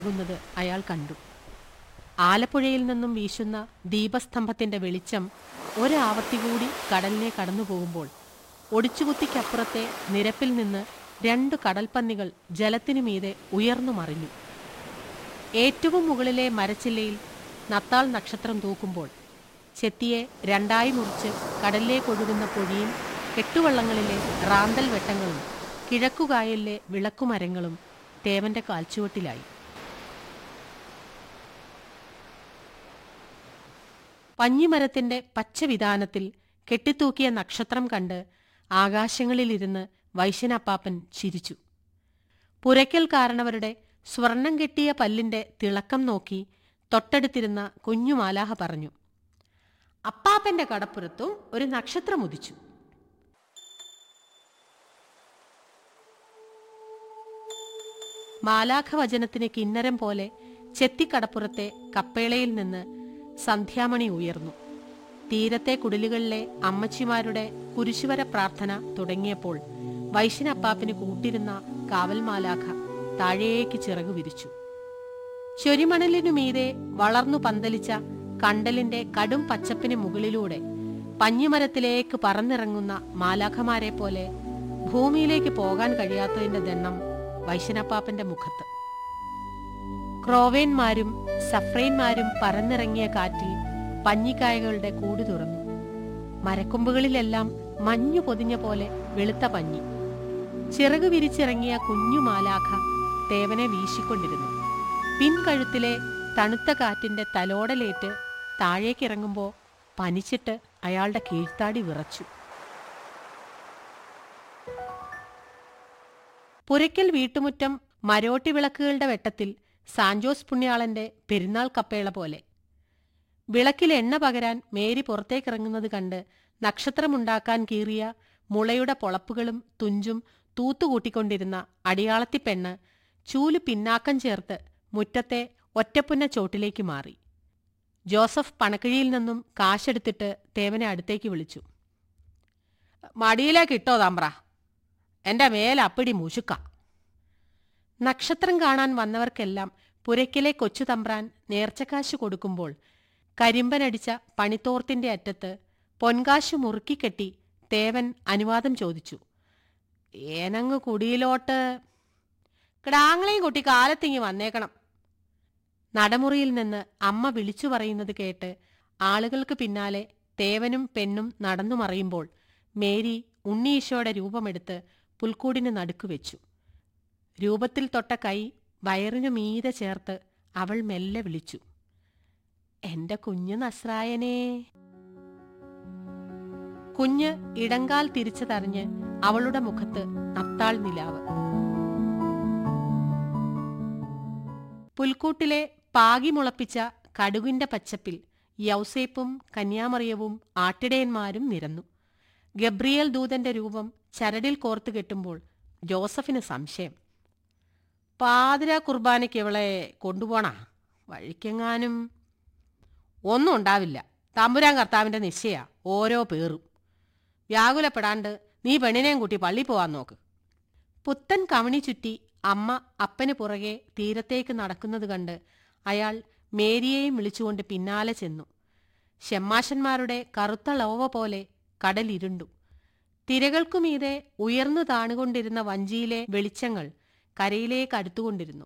ുന്നത് അയാൾ കണ്ടു ആലപ്പുഴയിൽ നിന്നും വീശുന്ന ദീപസ്തംഭത്തിന്റെ വെളിച്ചം ഒരാവർത്തി കൂടി കടലിനെ കടന്നു പോകുമ്പോൾ ഒടിച്ചുകുത്തിക്കപ്പുറത്തെ നിരപ്പിൽ നിന്ന് രണ്ടു കടൽപ്പന്നികൾ ജലത്തിനു മീതെ ഉയർന്നു മറിഞ്ഞു ഏറ്റവും മുകളിലെ മരച്ചില്ലയിൽ നത്താൾ നക്ഷത്രം തൂക്കുമ്പോൾ ചെത്തിയെ രണ്ടായി മുറിച്ച് കടലിലേക്കൊഴുകുന്ന പൊഴിയും കെട്ടുവള്ളങ്ങളിലെ റാന്തൽ വെട്ടങ്ങളും കിഴക്കുകായലിലെ വിളക്കുമരങ്ങളും തേവന്റെ കാൽച്ചുവട്ടിലായി പഞ്ഞിമരത്തിന്റെ പച്ചവിധാനത്തിൽ കെട്ടിത്തൂക്കിയ നക്ഷത്രം കണ്ട് ആകാശങ്ങളിലിരുന്ന് വൈശ്യനപ്പാപ്പൻ ചിരിച്ചു പുരയ്ക്കൽ കാരണവരുടെ സ്വർണം കെട്ടിയ പല്ലിന്റെ തിളക്കം നോക്കി തൊട്ടടുത്തിരുന്ന കുഞ്ഞുമാലാഹ പറഞ്ഞു അപ്പാപ്പന്റെ കടപ്പുറത്തും ഒരു നക്ഷത്രം ഉദിച്ചു മാലാഖവചനത്തിന് കിന്നരം പോലെ ചെത്തിക്കടപ്പുറത്തെ കപ്പേളയിൽ നിന്ന് സന്ധ്യാമണി ഉയർന്നു തീരത്തെ കുടിലുകളിലെ അമ്മച്ചിമാരുടെ കുരിശുവര പ്രാർത്ഥന തുടങ്ങിയപ്പോൾ വൈശ്യനപ്പാപ്പിന് കൂട്ടിരുന്ന കാവൽ മാലാഖ താഴേക്ക് ചിറകു വിരിച്ചു ചൊരിമണലിനു മീതെ വളർന്നു പന്തലിച്ച കണ്ടലിന്റെ കടും പച്ചപ്പിന് മുകളിലൂടെ പഞ്ഞിമരത്തിലേക്ക് പറന്നിറങ്ങുന്ന മാലാഖമാരെ പോലെ ഭൂമിയിലേക്ക് പോകാൻ കഴിയാത്തതിന്റെ ദണ്ണം വൈശ്യനപ്പാപ്പന്റെ മുഖത്ത് ക്രോവേന്മാരും സഫ്രൈന്മാരും പറന്നിറങ്ങിയ കാറ്റിൽ പഞ്ഞിക്കായകളുടെ കൂട് തുറന്നു മരക്കൊമ്പുകളിലെല്ലാം മഞ്ഞു പൊതിഞ്ഞ പോലെ വെളുത്ത പഞ്ഞി ചിറകു വിരിച്ചിറങ്ങിയ കുഞ്ഞു മാലാഖ തേവനെ വീശിക്കൊണ്ടിരുന്നു പിൻകഴുത്തിലെ തണുത്ത കാറ്റിന്റെ തലോടലേറ്റ് താഴേക്കിറങ്ങുമ്പോ പനിച്ചിട്ട് അയാളുടെ കീഴ്ത്താടി വിറച്ചു പുരയ്ക്കൽ വീട്ടുമുറ്റം മരോട്ടി വിളക്കുകളുടെ വെട്ടത്തിൽ സാഞ്ചോസ് പുണ്യാളന്റെ പെരുന്നാൾ കപ്പേള പോലെ വിളക്കിൽ എണ്ണ പകരാൻ മേരി പുറത്തേക്കിറങ്ങുന്നത് കണ്ട് നക്ഷത്രമുണ്ടാക്കാൻ കീറിയ മുളയുടെ പൊളപ്പുകളും തുഞ്ചും തൂത്തുകൂട്ടിക്കൊണ്ടിരുന്ന അടിയാളത്തിപ്പെണ്ണ് ചൂല് പിന്നാക്കം ചേർത്ത് മുറ്റത്തെ ഒറ്റപ്പുന്ന ചോട്ടിലേക്ക് മാറി ജോസഫ് പണക്കിഴിയിൽ നിന്നും കാശെടുത്തിട്ട് തേവനെ അടുത്തേക്ക് വിളിച്ചു മടിയിലേക്ക് ഇട്ടോ താമ്പ്ര എന്റെ മേലപ്പിടി മുശുക്ക നക്ഷത്രം കാണാൻ വന്നവർക്കെല്ലാം പുരയ്ക്കലെ കൊച്ചു തമ്പ്രാൻ നേർച്ചക്കാശ് കൊടുക്കുമ്പോൾ കരിമ്പനടിച്ച പണിത്തോർത്തിന്റെ അറ്റത്ത് പൊൻകാശ് മുറുക്കിക്കെട്ടി തേവൻ അനുവാദം ചോദിച്ചു ഏനങ്ങ് കുടിയിലോട്ട് കിടാങ്ങളെയും കുട്ടി കാലത്തിങ്ങി വന്നേക്കണം നടമുറിയിൽ നിന്ന് അമ്മ വിളിച്ചു പറയുന്നത് കേട്ട് ആളുകൾക്ക് പിന്നാലെ തേവനും പെണ്ണും നടന്നു മറയുമ്പോൾ മേരി ഉണ്ണീശോയുടെ രൂപമെടുത്ത് പുൽക്കൂടിന് നടുക്കു വെച്ചു രൂപത്തിൽ തൊട്ട കൈ വയറിനു മീതെ ചേർത്ത് അവൾ മെല്ലെ വിളിച്ചു എന്റെ കുഞ്ഞു നസ്രായനേ കുഞ്ഞ് ഇടങ്കാൽ തിരിച്ചതറിഞ്ഞ് അവളുടെ മുഖത്ത് നത്താൾ നിലാവ് പുൽക്കൂട്ടിലെ പാകി മുളപ്പിച്ച കടുകിന്റെ പച്ചപ്പിൽ യൗസേപ്പും കന്യാമറിയവും ആട്ടിടയന്മാരും നിരന്നു ഗബ്രിയേൽ ദൂതന്റെ രൂപം ചരടിൽ കോർത്തു കെട്ടുമ്പോൾ ജോസഫിന് സംശയം പാതിര കുർബാനയ്ക്ക് ഇവളെ കൊണ്ടുപോണാ വഴിക്കെങ്ങാനും ഒന്നും ഉണ്ടാവില്ല തമ്പുരാൻ കർത്താവിന്റെ നിശ്ചയ ഓരോ പേറും വ്യാകുലപ്പെടാണ്ട് നീ പെണ്ണിനെയും കൂട്ടി പള്ളി പോവാൻ നോക്ക് പുത്തൻ കവണി ചുറ്റി അമ്മ അപ്പന് പുറകെ തീരത്തേക്ക് നടക്കുന്നത് കണ്ട് അയാൾ മേരിയെയും വിളിച്ചുകൊണ്ട് പിന്നാലെ ചെന്നു ഷെമ്മാശന്മാരുടെ കറുത്ത ലവ പോലെ കടലിരുണ്ടു തിരകൾക്കുമീതെ ഉയർന്നു താണുകൊണ്ടിരുന്ന വഞ്ചിയിലെ വെളിച്ചങ്ങൾ കരയിലേക്ക് അടുത്തുകൊണ്ടിരുന്നു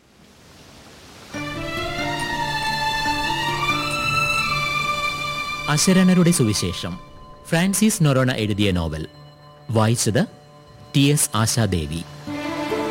അശരണരുടെ സുവിശേഷം ഫ്രാൻസിസ് നൊറോണ എഴുതിയ നോവൽ വായിച്ചത് ടി എസ് ആശാദേവി